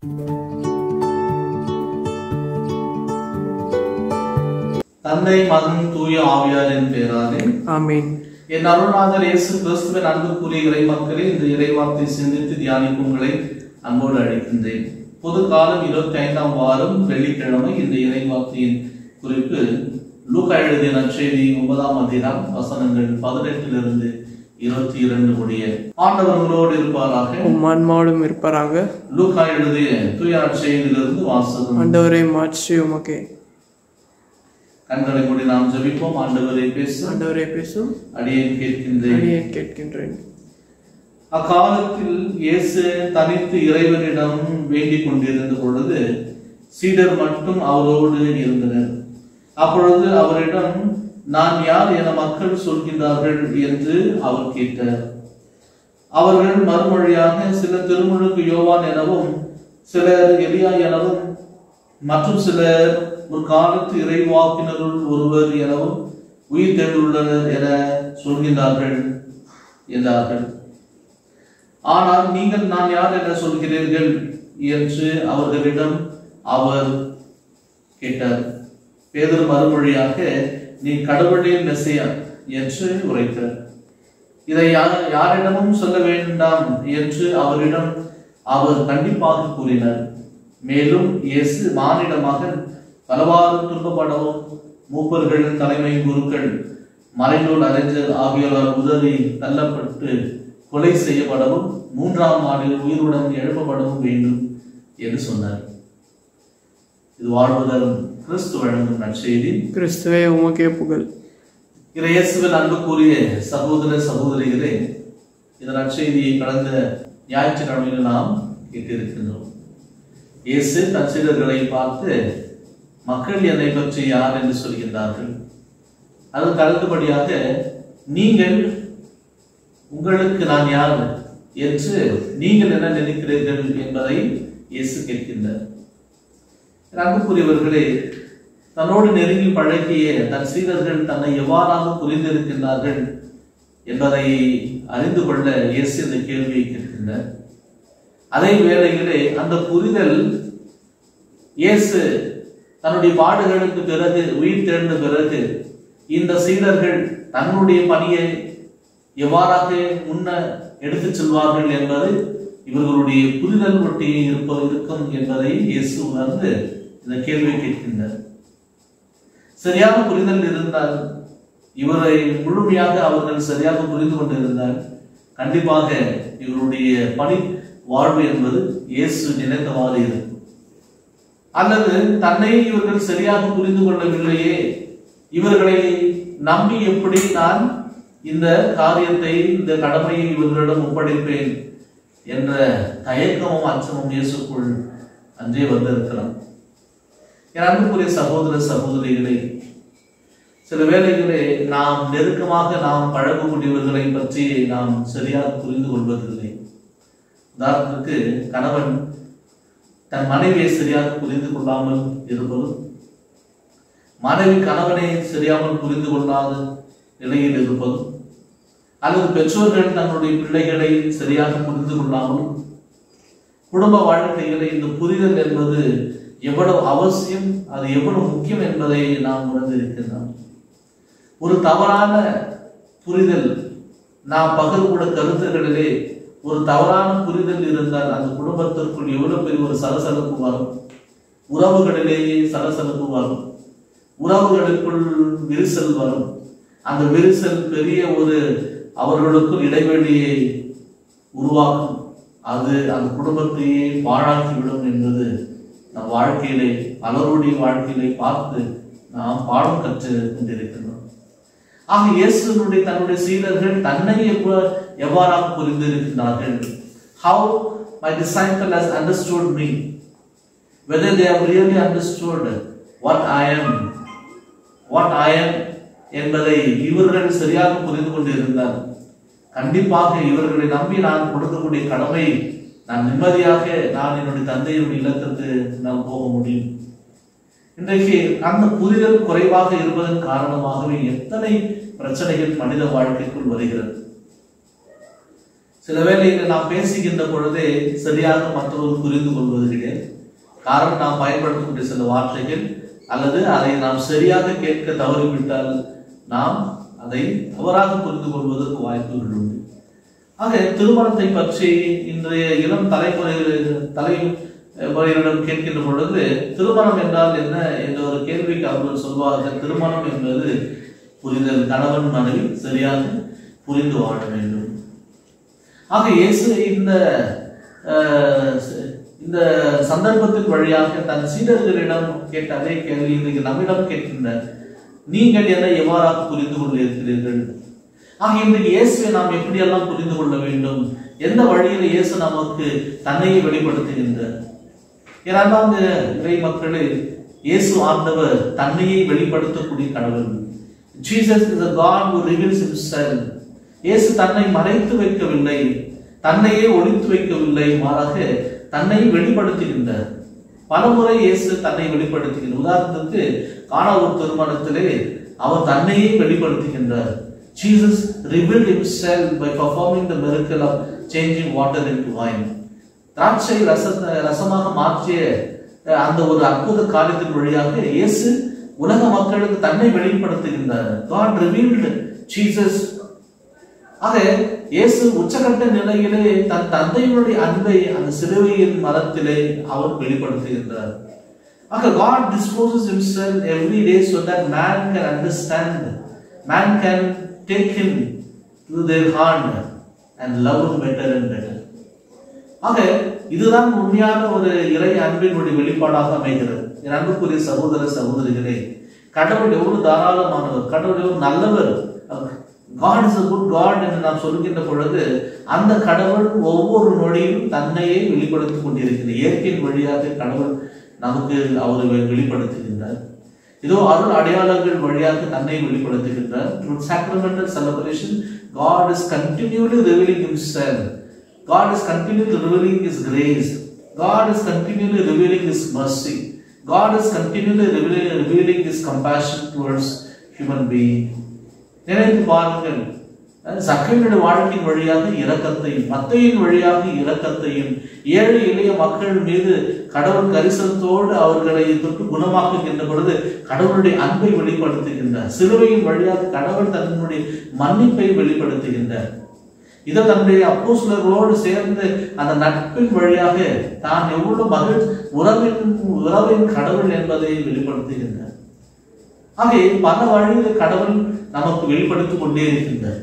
தந்தை மகன் தூய ஆவியாரின் பேராலே ஆமீன் என் அருள்நாதர் இயேசு கிறிஸ்துவின் அன்புக்குரிய இறை மக்களே இந்த இறைவார்த்தை சிந்தித்து தியானிக்கும் உங்களை அன்போடு அழைக்கின்றேன் பொது காலம் இருபத்தி ஐந்தாம் வாரம் வெள்ளிக்கிழமை இந்த இறைவார்த்தையின் குறிப்பு லூக்கா எழுதிய நற்செய்தி ஒன்பதாம் அதிகாரம் வசனங்கள் பதினெட்டிலிருந்து இருபத்தி இரண்டு முடிய ஆண்டவர் உங்களோடு இருப்பாராக உம் ஆன்மாவோடும் இருப்பாராக லூக்கா எழுதிய தூய நற்செய்தியிலிருந்து வாசகம் ஆண்டவரை மாற்றி உமக்கே கண்களை மூடி நாம் ஜெபிப்போம் ஆண்டவரை பேச ஆண்டவரை பேசும் அடியேன் கேட்கின்றேன் அடியே கேட்கின்றேன் அக்காலத்தில் இயேசு தனித்து இறைவனிடம் வேண்டிக் கொண்டிருந்த பொழுது சீடர் மட்டும் அவரோடு இருந்தனர் அப்பொழுது அவரிடம் நான் யார் என மக்கள் சொல்கின்றார்கள் என்று அவர் கேட்டார் அவர்கள் மறுமொழியாக சில திருமுழுக்கு யோவான் எனவும் சிலர் எலியா எனவும் மற்றும் சிலர் ஒரு காலத்து இறைவாக்கினருள் ஒருவர் எனவும் உயிர் தெழுந்துள்ளனர் என சொல்கின்றார்கள் என்றார்கள் ஆனால் நீங்கள் நான் யார் என சொல்கிறீர்கள் என்று அவர்களிடம் அவர் கேட்டார் பேதர் மறுமொழியாக நீ கடவுளின் மெஸ்ஸியா என்று உரைத்தார் இதை யார் யாரிடமும் சொல்ல வேண்டாம் என்று அவரிடம் அவர் கண்டிப்பாக கூறினார் மேலும் இயேசு மானிட மகன் பலவாறு துன்பப்படவும் மூப்பர்கள் தலைமை குருக்கள் மறைநூல் அறிஞர் ஆகியோரால் உதவி தள்ளப்பட்டு கொலை செய்யப்படவும் மூன்றாம் நாளில் உயிருடன் எழுப்பப்படவும் வேண்டும் என்று சொன்னார் இது வாழ்வதரும் கிறிஸ்து வழங்கும் நற்செய்தி கிறிஸ்துவே உமக்கே புகழ் இயேசுவில் அன்புக்குரிய சகோதர சகோதரிகளே இந்த நற்செய்தியை கடந்த ஞாயிற்றுக்கிழமையில் நாம் கேட்டிருக்கின்றோம் இயேசு தன் சீடர்களை பார்த்து மக்கள் என்னை பற்றி யார் என்று சொல்கின்றார்கள் அதற்கு அடுத்தபடியாக நீங்கள் உங்களுக்கு நான் யார் என்று நீங்கள் என்ன நினைக்கிறீர்கள் என்பதை இயேசு கேட்கின்றார் அன்புக்குரியவர்களே தன்னோடு நெருங்கி பழகிய தன் சீடர்கள் தன்னை எவ்வாறாக புரிந்திருக்கின்றார்கள் என்பதை அறிந்து கொள்ள இயேசு இந்த கேள்வியை கேட்கின்றார் அதே வேளையிலே அந்த புரிதல் இயேசு தன்னுடைய பாடுகளுக்கு பிறகு உயிர் தெழுந்த பிறகு இந்த சீடர்கள் தன்னுடைய பணியை எவ்வாறாக முன்ன எடுத்துச் செல்வார்கள் என்பது இவர்களுடைய புரிதல் ஒட்டி இருப்ப இருக்கும் என்பதை இயேசு உணர்ந்து இந்த கேள்வியை கேட்கின்றார் சரியான புரிதல் இருந்தால் இவரை முழுமையாக அவர்கள் சரியாக புரிந்து கொண்டிருந்தால் கண்டிப்பாக இவருடைய பணி வாழ்வு என்பது இயேசு நினைத்தவாறு இருக்கும் அல்லது தன்னை இவர்கள் சரியாக புரிந்து கொள்ளவில்லையே இவர்களை நம்பி எப்படி நான் இந்த காரியத்தை இந்த கடமையை இவர்களிடம் ஒப்படைப்பேன் என்ற தயக்கமும் அச்சமும் இயேசுக்குள் அன்றே வந்திருக்கலாம் என் அன்புக்குரிய சகோதர சகோதரிகளை சில வேளைகளே நாம் நெருக்கமாக நாம் பழகக்கூடியவர்களை பற்றி நாம் சரியாக புரிந்து கொள்வதில்லை உதாரணத்துக்கு கணவன் தன் மனைவியை சரியாக புரிந்து கொள்ளாமல் இருப்பதும் மனைவி கணவனை சரியாமல் புரிந்து கொள்ளாத நிலையில் இருப்பதும் அல்லது பெற்றோர்கள் தங்களுடைய பிள்ளைகளை சரியாக புரிந்து கொள்ளாமல் குடும்ப வாழ்க்கையில இந்த புரிதல் என்பது எவ்வளவு அவசியம் அது எவ்வளவு முக்கியம் என்பதை நாம் உணர்ந்திருக்கின்றோம் ஒரு தவறான புரிதல் நாம் பகிர்கூட கருத்துகளிலே ஒரு தவறான புரிதல் இருந்தால் அந்த குடும்பத்திற்குள் எவ்வளவு பெரிய ஒரு சலசலப்பு வரும் உறவுகளிலேயே சலசலப்பு வரும் உறவுகளுக்குள் விரிசல் வரும் அந்த விரிசல் பெரிய ஒரு அவர்களுக்குள் இடைவெளியை உருவாக்கும் அது அந்த குடும்பத்தையே பாழாக்கிவிடும் என்பது நம் வாழ்க்கையிலே பலருடைய வாழ்க்கையிலே பார்த்து நாம் பாடம் கற்று கொண்டிருக்கின்றோம் ஆக இயேசுனுடைய தன்னுடைய சீடர்கள் தன்னை எவ்வ- எவ்வாறாக புரிந்திருக்கிறார்கள் how my disciple has understood me whether they have really understood what I am what I am என்பதை இவர்கள் சரியாக புரிந்து கொண்டிருந்தார் கண்டிப்பாக இவர்களை நம்பி நான் கொடுக்கக்கூடிய கடமை நான் நிம்மதியாக நான் என்னுடைய தந்தையுடைய இல்லத்திற்கு நான் போக முடியும் இன்றைக்கு அந்த புரிதல் குறைவாக இருப்பதன் காரணமாகவே எத்தனை பிரச்சனைகள் மனித வாழ்க்கைக்குள் வருகிறது சில வேளையில் நாம் பேசுகின்ற பொழுதே சரியாக மற்றவர்கள் புரிந்து கொள்வது கிடையாது காரணம் நாம் பயன்படுத்தக்கூடிய சில வார்த்தைகள் அல்லது அதை நாம் சரியாக கேட்க தவறிவிட்டால் நாம் அதை தவறாக புரிந்து கொள்வதற்கு வாய்ப்புகள் உண்டு ஆக திருமணத்தை பற்றி இன்றைய இளம் தலைமுறை தலைமுறையிடம் கேட்கின்ற பொழுது திருமணம் என்றால் என்ன என்ற ஒரு கேள்விக்கு அவர்கள் சொல்வார்கள் திருமணம் என்பது புரிதல் கணவன் மனைவி சரியாக புரிந்து வாழ வேண்டும் ஆக இயேசு இந்த அஹ், இந்த சந்தர்ப்பத்தின் வழியாக தன் சீடர்களிடம் கேட்ட அதே கேள்வி இன்றைக்கு நம்மிடம் கேட்கின்றார் நீங்கள் என்ன எவ்வாறாக புரிந்து கொள்ள இருக்கிறீர்கள் ஆக இன்றைக்கு இயேசுவை நாம் எப்படியெல்லாம் புரிந்து கொள்ள வேண்டும் எந்த வழியில் இயேசு நமக்கு தன்னையே வெளிப்படுத்துகின்றார் இரண்டாவது இறை மக்களே இயேசு ஆண்டவர் தன்னையே வெளிப்படுத்தக்கூடிய கடவுள் Jesus is a God who reveals himself இயேசு தன்னை மறைத்து வைக்கவில்லை தன்னையே ஒளித்து வைக்கவில்லை மாறாக தன்னை வெளிப்படுத்துகின்றார் பலமுறை இயேசு தன்னை வெளிப்படுத்துகின்றார் உதாரணத்துக்கு காணா ஒரு திருமணத்திலே அவர் தன்னையே வெளிப்படுத்துகின்றார் Jesus revealed himself by performing the miracle of changing water into wine திராட்சை ரசத்தை ரசமாக மாற்றிய அஹ், அந்த ஒரு அற்புத காரியத்தின் வழியாக இயேசு உலக மக்களுக்கு தன்னை வெளிப்படுத்துகின்றார் God revealed Jesus ஆக இயேசு உச்சகட்ட நிலையிலே தன் தந்தையினுடைய அன்பை அந்த சிலுவையின் மரத்திலே அவர் வெளிப்படுத்துகின்றார் ஆக God disposes himself every day so that man can understand man can take him to their heart and love him better and better ஆக இதுதான் உண்மையான ஒரு இறை அன்பினுடைய வெளிப்பாடாக அமைகிறது என் அன்புக்குரிய சகோதர சகோதரிகளே கடவுள் எவ்வளவு தாராளமானவர் கடவுள் எவ்வளவு நல்லவர் God is a good God என்று நாம் சொல்கின்ற பொழுது அந்த கடவுள் ஒவ்வொரு நொடியும் தன்னையே வெளிப்படுத்திக் கொண்டிருக்கிறார் இயற்கையின் வழியாக கடவுள் நமக்கு அவர் வெ- வெளிப்படுத்துகின்றார் இதோ அருள் அடையாளங்கள் வழியாக தன்னை வெளிப்படுத்துகின்றார் through sacramental celebration God is continually revealing himself God is continually revealing his grace God is continually revealing his mercy God is continually revealing, revealing his compassion towards human being நினைத்து பாருங்கள் சக்கையினுடைய வாழ்க்கையின் வழியாக இரக்கத்தையும் மத்தையின் வழியாக இரக்கத்தையும் ஏழை எளிய மக்கள் மீது கடவுள் கரிசனத்தோடு அவர்களை தொட்டு குணமாக்குகின்ற பொழுது கடவுளுடைய அன்பை வெளிப்படுத்துகின்றார் சிலுவையின் வழியாக கடவுள் தன்னுடைய மன்னிப்பை வெளிப்படுத்துகின்றார் இதை தன்னுடைய அப்போஸ்லரோடு சேர்ந்து அந்த நட்பின் வழியாக தான் எவ்வளவு மகிழ் உறவின் உறவின் கடவுள் என்பதை வெளிப்படுத்துகின்றார் ஆகவே பல வழியில் கடவுள் நமக்கு வெளிப்படுத்திக் கொண்டே இருக்கின்றார்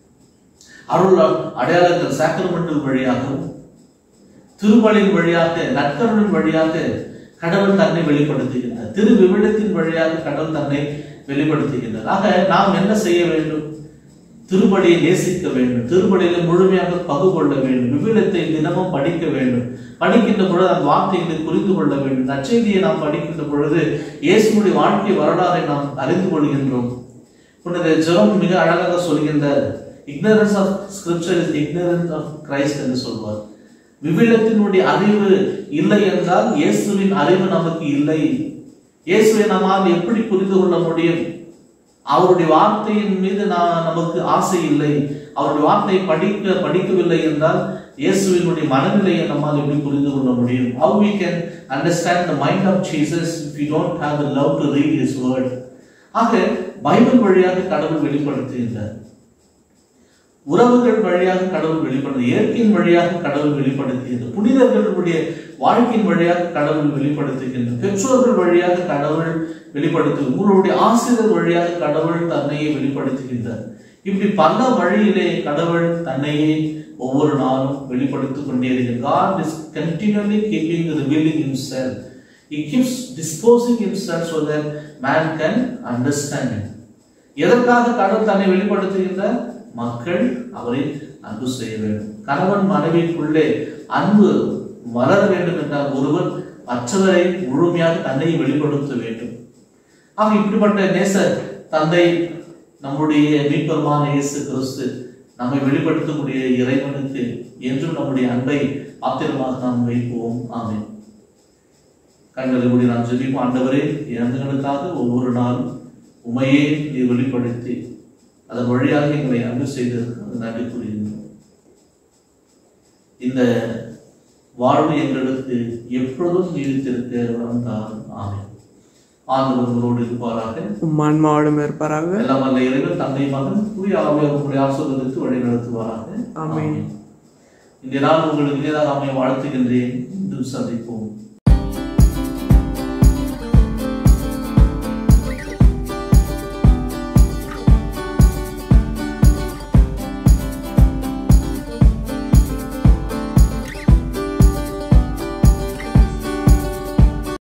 அருள் அடையாளங்கள் சாக்ரமெண்டல் வழியாகவும் திருமலின் வழியாக நற்கருளின் வழியாக கடவுள் தன்னை வெளிப்படுத்துகின்றார் திரு விவிடத்தின் வழியாக கடவுள் தன்னை வெளிப்படுத்துகின்றார் ஆக நாம் என்ன செய்ய வேண்டும் திருப்படியை நேசிக்க வேண்டும் திருப்படியில முழுமையாக பகு கொள்ள வேண்டும் விவிடத்தை தினமும் படிக்க வேண்டும் படிக்கின்ற பொழுது அந்த வார்த்தைகளை புரிந்து கொள்ள வேண்டும் நற்செய்தியை நாம் படிக்கின்ற பொழுது இயேசுடைய வாழ்க்கை வரலாறை நாம் அறிந்து கொள்கின்றோம் புனித ஜெரம் மிக அழகாக சொல்கின்றார் ignorance of scripture is ignorance of Christ என்று சொல்வார் விவிலத்தினுடைய அறிவு இல்லை என்றால் இயேசுவின் அறிவு நமக்கு இல்லை இயேசுவை நம்மால் எப்படி புரிந்து கொள்ள முடியும் அவருடைய வார்த்தையின் மீது நான் நமக்கு ஆசை இல்லை அவருடைய வார்த்தையை படிக்க படிக்கவில்லை என்றால் இயேசுவினுடைய மனநிலையை நம்மால் எப்படி புரிந்து கொள்ள முடியும் how we can understand the mind of Jesus if we don't have the love to read his word ஆக பைபிள் வழியாக கடவுள் வெளிப்படுத்துகின்றார் உறவுகள் வழியாக கடவுள் வெளிப்படுத்து இயற்கையின் வழியாக கடவுள் வெளிப்படுத்துகின்றார் புனிதர்களுடைய வாழ்க்கையின் வழியாக கடவுள் வெளிப்படுத்துகின்றார் பெற்றோர்கள் வழியாக கடவுள் வெளிப்படுத்து உங்களுடைய ஆசிரியர் வழியாக கடவுள் தன்னையே வெளிப்படுத்துகின்றார் இப்படி பல வழியிலே கடவுள் தன்னையே ஒவ்வொரு நாளும் வெளிப்படுத்திக் கொண்டே இருக்கிறார் God is continually keeping revealing himself he keeps disposing himself so that man can understand him எதற்காக கடவுள் தன்னை வெளிப்படுத்துகின்றார் மக்கள் அவரை அன்பு செய்ய வேண்டும் கணவன் மனைவிக்குள்ளே அன்பு வளர வேண்டும் என்றால் ஒருவர் மற்றவரை முழுமையாக தன்னை வெளிப்படுத்த வேண்டும் ஆக இப்படிப்பட்ட நேச தந்தை நம்முடைய மீட்பருமான இயேசு கிறிஸ்து நம்மை வெளிப்படுத்தக்கூடிய இறைவனுக்கு என்றும் நம்முடைய அன்பை ஆத்திரமாக நாம் வைப்போம் ஆமென் கண்களை மூடி நாம் ஜெபிப்போம் ஆண்டவரே இறந்தங்களுக்காக ஒவ்வொரு நாளும் உமையே நீர் வெளிப்படுத்தி அதன் வழியாக எங்களை அன்பு செய்து நன்றி கூறுகின்றோம் இந்த வாழ்வு எங்களுக்கு எப்பொழுதும் நீடித்திருக்க வரம் தாரும் ஆமென் ஆண்டவர் உங்களோடு இருப்பாராக உம் ஆன்மாவோடும் இருப்பாராக எல்லாம் வல்ல இறைவன் தந்தை மகன் தூய ஆவியார் உங்களை ஆசீர்வதித்து வழி நடத்துவாராக ஆமென். இந்த நாள் உங்களுக்கு இனியதாக அமைய வாழ்த்துகின்றேன் மீண்டும் சந்திப்போம்